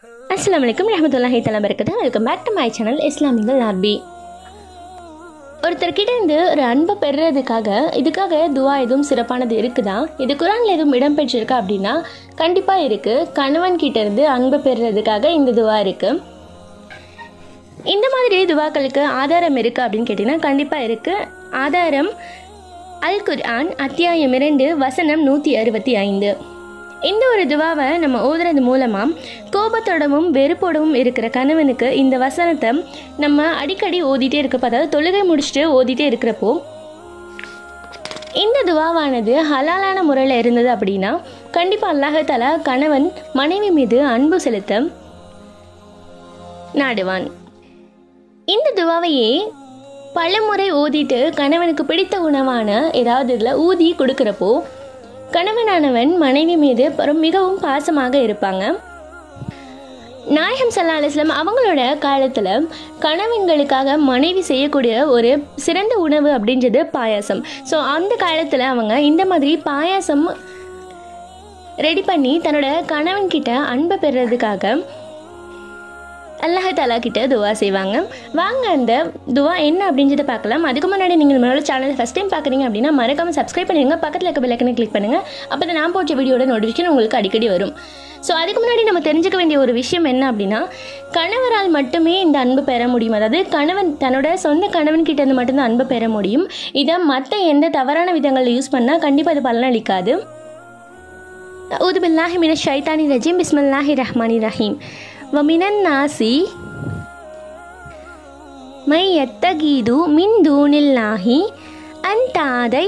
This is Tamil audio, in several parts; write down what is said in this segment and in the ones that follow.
அஸ்ஸலாமு அலைக்கும் ரஹமத்துல்லாஹி தலா பரக்கத்து welcome back to my channel இஸ்லாமியங்கள் ஆர்பி ஒருத்தர்கிட்ட இருந்து ஒரு அன்பை பெறுறதுக்காக இதுக்காக துவா எதுவும் சிறப்பானது இருக்குதா இது குரானில் எதுவும் இடம்பெற்றிருக்கா அப்படின்னா கண்டிப்பாக இருக்குது கணவன் கிட்ட இருந்து அன்பை பெறுறதுக்காக இந்த துவா இருக்குது இந்த மாதிரி துவாக்களுக்கு ஆதாரம் இருக்குது அப்படின்னு கேட்டிங்கன்னா கண்டிப்பாக இருக்குது ஆதாரம் அல் குர்ஆன் அத்தியாயம் இரண்டு வசனம் நூற்றி அறுபத்தி ஐந்து இந்த ஒரு துவாவை நம்ம ஓதுறது மூலமாக கோபத்தோடவும் வெறுப்போடவும் இருக்கிற கணவனுக்கு இந்த வசனத்தை நம்ம அடிக்கடி ஓதிட்டே இருக்கப்போ அதாவது தொழுகை முடிச்சுட்டு ஓதிட்டே இருக்கிறப்போ இந்த துவாவானது ஹலாலான முறையில் இருந்தது அப்படின்னா கண்டிப்பாக அல்லாஹாலா கணவன் மனைவி மீது அன்பு செலுத்த நாடுவான் இந்த துவாவையே பலமுறை ஓதிட்டு கணவனுக்கு பிடித்த உணவான ஏதாவது இதில் ஊதி கொடுக்குறப்போ கணவனானவன் மனைவி மீது பரம் மிகவும் பாசமாக இருப்பாங்க நாயகம் சல்லா அலிஸ்லாம் அவங்களோட காலத்தில் கணவன்களுக்காக மனைவி செய்யக்கூடிய ஒரு சிறந்த உணவு அப்படின்றது பாயாசம் ஸோ அந்த காலத்தில் அவங்க இந்த மாதிரி பாயாசம் ரெடி பண்ணி தன்னோட கணவன்கிட்ட அன்பை பெறுறதுக்காக அல்லாஹாலா கிட்ட துவா செய்வாங்க வாங்க அந்த துவா என்ன அப்படின்றத பார்க்கலாம் அதுக்கு முன்னாடி நீங்கள் நம்மளோட சேனல் ஃபஸ்ட் டைம் பார்க்குறீங்க அப்படின்னா மறக்காம சப்ஸ்கிரைப் பண்ணிடுங்க பக்கத்தில் இருக்க பெல்லைக்கனை கிளிக் பண்ணுங்கள் அப்போ தான் நான் போட்ட வீடியோட நோட்டிஃபிகேஷன் உங்களுக்கு அடிக்கடி வரும் ஸோ அதுக்கு முன்னாடி நம்ம தெரிஞ்சுக்க வேண்டிய ஒரு விஷயம் என்ன அப்படின்னா கணவரால் மட்டுமே இந்த அன்பு பெற முடியும் அதாவது கணவன் தன்னோட சொந்த கணவன் கிட்ட இருந்து மட்டும்தான் அன்பு பெற முடியும் இதை மற்ற எந்த தவறான விதங்களில் யூஸ் பண்ணால் கண்டிப்பாக அது பலனளிக்காது أعوذ بالله من الشيطان الرجيم بسم الله الرحمن الرحيم ومن الناس من يتخذ من دون الله أندادا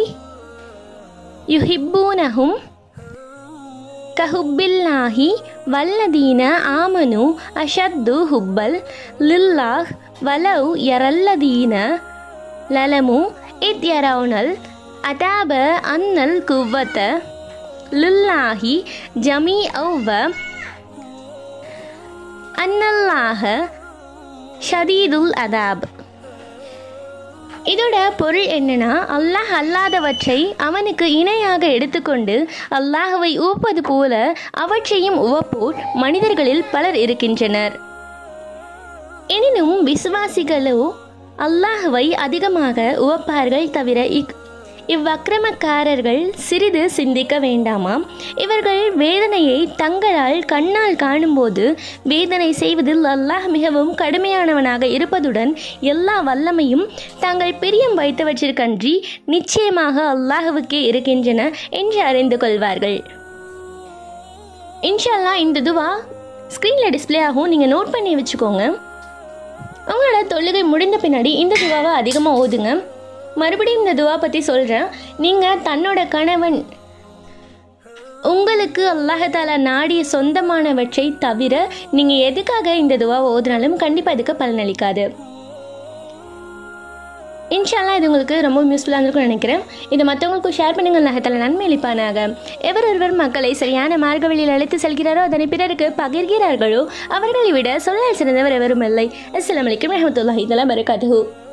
يحبونهم كحب الله والذين آمنوا أشد حبا لله ولو يرى الذين للموا إذ يرون العذاب أن القوة لله جميعا و அன்னல்லாஹ ஷதீதுல் அதாப் இதோட பொருள் என்னன்னா அல்லாஹ் அல்லாதவற்றை அவனுக்கு இணையாக எடுத்துக்கொண்டு அல்லாஹுவை உவப்பது போல அவற்றையும் உவப்போர் மனிதர்களில் பலர் இருக்கின்றனர் எனினும் விசுவாசிகளோ அல்லாஹுவை அதிகமாக உவப்பார்கள் தவிர இக் இவ்வக்கிரமக்காரர்கள் சிறிது சிந்திக்க வேண்டாமாம் இவர்கள் வேதனையை தங்களால் கண்ணால் காணும்போது வேதனை செய்வதில் அல்லாஹ் மிகவும் கடுமையானவனாக இருப்பதுடன் எல்லா வல்லமையும் தாங்கள் பிரியம் வைத்தவற்றிற்கன்றி நிச்சயமாக அல்லாஹுவுக்கே இருக்கின்றன என்று அறிந்து கொள்வார்கள் இன்ஷல்லா இந்த துவா ஸ்க்ரீனில் டிஸ்பிளே ஆகும் நீங்கள் நோட் பண்ணி வச்சுக்கோங்க உங்களோட தொழுகை முடிந்த பின்னாடி இந்த துவாவை அதிகமாக ஓதுங்க மறுபடியும் இந்த துவா பற்றி சொல்கிறேன் நீங்கள் தன்னோட கணவன் உங்களுக்கு அல்லாஹாலா நாடிய சொந்தமானவற்றை தவிர நீங்கள் எதுக்காக இந்த துவாவை ஓதுனாலும் கண்டிப்பாக இதுக்கு பலனளிக்காது இன்ஷால்லா இது உங்களுக்கு ரொம்ப யூஸ்ஃபுல்லாக இருந்திருக்கும்னு நினைக்கிறேன் இதை மற்றவங்களுக்கும் ஷேர் பண்ணுங்கள் நகத்தில் நன்மை அளிப்பானாக எவர் ஒருவர் மக்களை சரியான மார்க்க வழியில் அழைத்து செல்கிறாரோ அதனை பிறருக்கு பகிர்கிறார்களோ அவர்களை விட சொல்லால் சிறந்தவர் எவரும் இல்லை அஸ்லாம் வலைக்கம் ரஹமத்துல்லாஹி தலா பரகாத்து